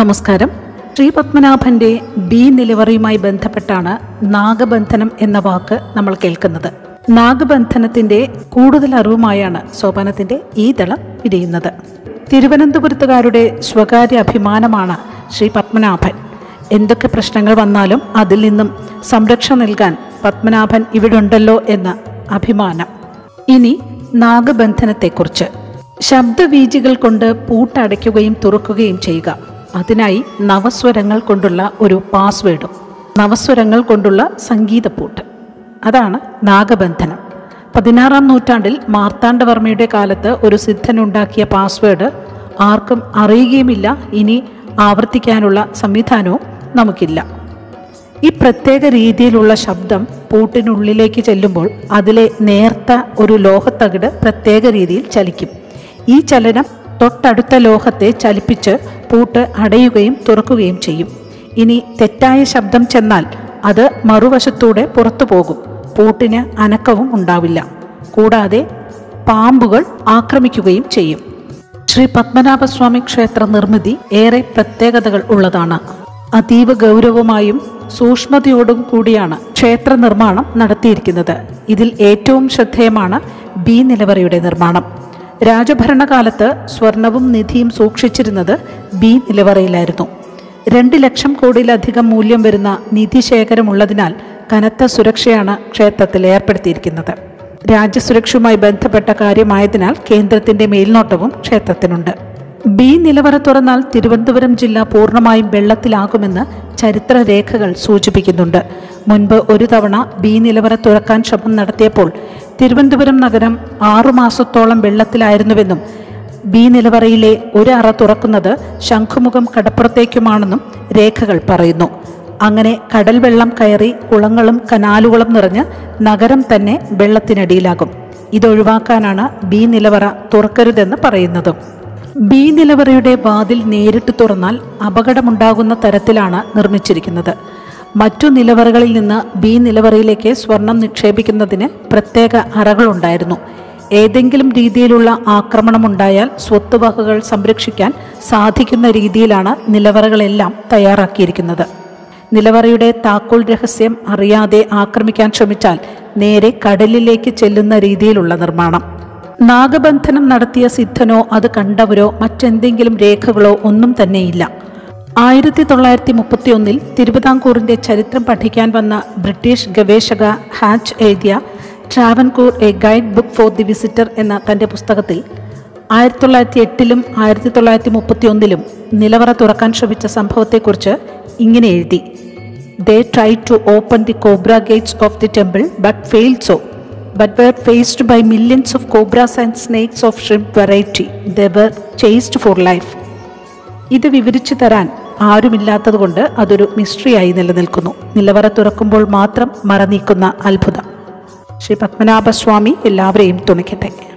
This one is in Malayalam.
നമസ്കാരം ശ്രീ പത്മനാഭന്റെ ബി നിലവറയുമായി ബന്ധപ്പെട്ടാണ് നാഗബന്ധനം എന്ന വാക്ക് നമ്മൾ കേൾക്കുന്നത് നാഗബന്ധനത്തിന്റെ കൂടുതൽ അറിവുമായാണ് സോപാനത്തിന്റെ ഈ ദളം പിരിയുന്നത് തിരുവനന്തപുരത്തുകാരുടെ സ്വകാര്യ അഭിമാനമാണ് ശ്രീ പത്മനാഭൻ എന്തൊക്കെ പ്രശ്നങ്ങൾ വന്നാലും അതിൽ നിന്നും സംരക്ഷ നൽകാൻ പത്മനാഭൻ ഇവിടുണ്ടല്ലോ എന്ന അഭിമാനം ഇനി നാഗബന്ധനത്തെക്കുറിച്ച് ശബ്ദവീജികൾ കൊണ്ട് പൂട്ടടയ്ക്കുകയും തുറക്കുകയും ചെയ്യുക അതിനായി നവസ്വരങ്ങൾ കൊണ്ടുള്ള ഒരു പാസ്വേഡും നവസ്വരങ്ങൾ കൊണ്ടുള്ള സംഗീതപ്പൂട്ട് അതാണ് നാഗബന്ധനം പതിനാറാം നൂറ്റാണ്ടിൽ മാർത്താണ്ഡവർമ്മയുടെ കാലത്ത് ഒരു സിദ്ധനുണ്ടാക്കിയ പാസ്വേഡ് ആർക്കും അറിയുകയുമില്ല ഇനി ആവർത്തിക്കാനുള്ള സംവിധാനവും നമുക്കില്ല ഈ പ്രത്യേക രീതിയിലുള്ള ശബ്ദം പൂട്ടിനുള്ളിലേക്ക് ചെല്ലുമ്പോൾ അതിലെ നേർത്ത ഒരു ലോഹത്തകിട് പ്രത്യേക രീതിയിൽ ചലിക്കും ഈ ചലനം തൊട്ടടുത്ത ലോഹത്തെ ചലിപ്പിച്ച് പൂട്ട് അടയുകയും തുറക്കുകയും ചെയ്യും ഇനി തെറ്റായ ശബ്ദം ചെന്നാൽ അത് മറുവശത്തൂടെ പുറത്തു പോകും പൂട്ടിന് അനക്കവും ഉണ്ടാവില്ല കൂടാതെ പാമ്പുകൾ ആക്രമിക്കുകയും ചെയ്യും ശ്രീ പത്മനാഭസ്വാമി ക്ഷേത്ര നിർമ്മിതി ഏറെ പ്രത്യേകതകൾ ഉള്ളതാണ് അതീവ ഗൗരവമായും സൂക്ഷ്മതയോടും കൂടിയാണ് ക്ഷേത്ര നിർമ്മാണം നടത്തിയിരിക്കുന്നത് ഇതിൽ ഏറ്റവും ശ്രദ്ധേയമാണ് ബി നിലവറയുടെ നിർമ്മാണം രാജഭരണകാലത്ത് സ്വർണവും നിധിയും സൂക്ഷിച്ചിരുന്നത് ബി നിലവറയിലായിരുന്നു രണ്ട് ലക്ഷം കോടിയിലധികം മൂല്യം വരുന്ന നിധി ശേഖരമുള്ളതിനാൽ കനത്ത സുരക്ഷയാണ് ക്ഷേത്രത്തിൽ ഏർപ്പെടുത്തിയിരിക്കുന്നത് രാജ്യസുരക്ഷയുമായി ബന്ധപ്പെട്ട കാര്യമായതിനാൽ കേന്ദ്രത്തിന്റെ മേൽനോട്ടവും ക്ഷേത്രത്തിനുണ്ട് ബി നിലവറ തുറന്നാൽ തിരുവനന്തപുരം ജില്ല പൂർണ്ണമായും വെള്ളത്തിലാകുമെന്ന് ചരിത്രരേഖകൾ സൂചിപ്പിക്കുന്നുണ്ട് മുൻപ് ഒരു തവണ ബി നിലവറ തുറക്കാൻ ശ്രമം നടത്തിയപ്പോൾ തിരുവനന്തപുരം നഗരം ആറുമാസത്തോളം വെള്ളത്തിലായിരുന്നുവെന്നും ബി നിലവറയിലെ ഒരു അറ തുറക്കുന്നത് ശംഖുമുഖം കടപ്പുറത്തേക്കുമാണെന്നും രേഖകൾ പറയുന്നു അങ്ങനെ കടൽ വെള്ളം കയറി കുളങ്ങളും കനാലുകളും നിറഞ്ഞ് നഗരം തന്നെ വെള്ളത്തിനടിയിലാകും ഇതൊഴിവാക്കാനാണ് ബി നിലവറ തുറക്കരുതെന്ന് പറയുന്നതും ബി നിലവറയുടെ വാതിൽ നേരിട്ട് തുറന്നാൽ അപകടമുണ്ടാകുന്ന തരത്തിലാണ് നിർമ്മിച്ചിരിക്കുന്നത് മറ്റു നിലവറകളിൽ നിന്ന് ബി നിലവറയിലേക്ക് സ്വർണം നിക്ഷേപിക്കുന്നതിന് പ്രത്യേക അറകളുണ്ടായിരുന്നു ഏതെങ്കിലും രീതിയിലുള്ള ആക്രമണമുണ്ടായാൽ സ്വത്തുവകകൾ സംരക്ഷിക്കാൻ സാധിക്കുന്ന രീതിയിലാണ് നിലവറകളെല്ലാം തയ്യാറാക്കിയിരിക്കുന്നത് നിലവറയുടെ താക്കോൽ രഹസ്യം അറിയാതെ ആക്രമിക്കാൻ ശ്രമിച്ചാൽ നേരെ കടലിലേക്ക് ചെല്ലുന്ന രീതിയിലുള്ള നിർമ്മാണം നാഗബന്ധനം നടത്തിയ സിദ്ധനോ അത് കണ്ടവരോ മറ്റെന്തെങ്കിലും രേഖകളോ ഒന്നും തന്നെയില്ല ആയിരത്തി തൊള്ളായിരത്തി മുപ്പത്തി ഒന്നിൽ തിരുവിതാംകൂറിന്റെ ചരിത്രം പഠിക്കാൻ വന്ന ബ്രിട്ടീഷ് ഗവേഷക ഹാച്ച് എഴുതിയ Travancore a guide book for the visitor എന്ന തന്റെ പുസ്തകത്തിൽ ആയിരത്തി തൊള്ളായിരത്തി എട്ടിലും ആയിരത്തി തൊള്ളായിരത്തി മുപ്പത്തി ഒന്നിലും നിലവറ തുറക്കാൻ ശ്രമിച്ച സംഭവത്തെക്കുറിച്ച് ഇങ്ങനെ എഴുതി they try to open the cobra gates of the temple but fail so but were faced by millions of cobras and snakes of shrimp variety the were chased for life ഇത് വിവരിച്ചു തരാൻ ആരുമില്ലാത്തതുകൊണ്ട് അതൊരു മിസ്റ്ററിയായി നിലനിൽക്കുന്നു നിലവറ തുറക്കുമ്പോൾ മാത്രം മറനീക്കുന്ന അത്ഭുതം ശ്രീ പത്മനാഭസ്വാമി എല്ലാവരെയും തുണയ്ക്കട്ടെ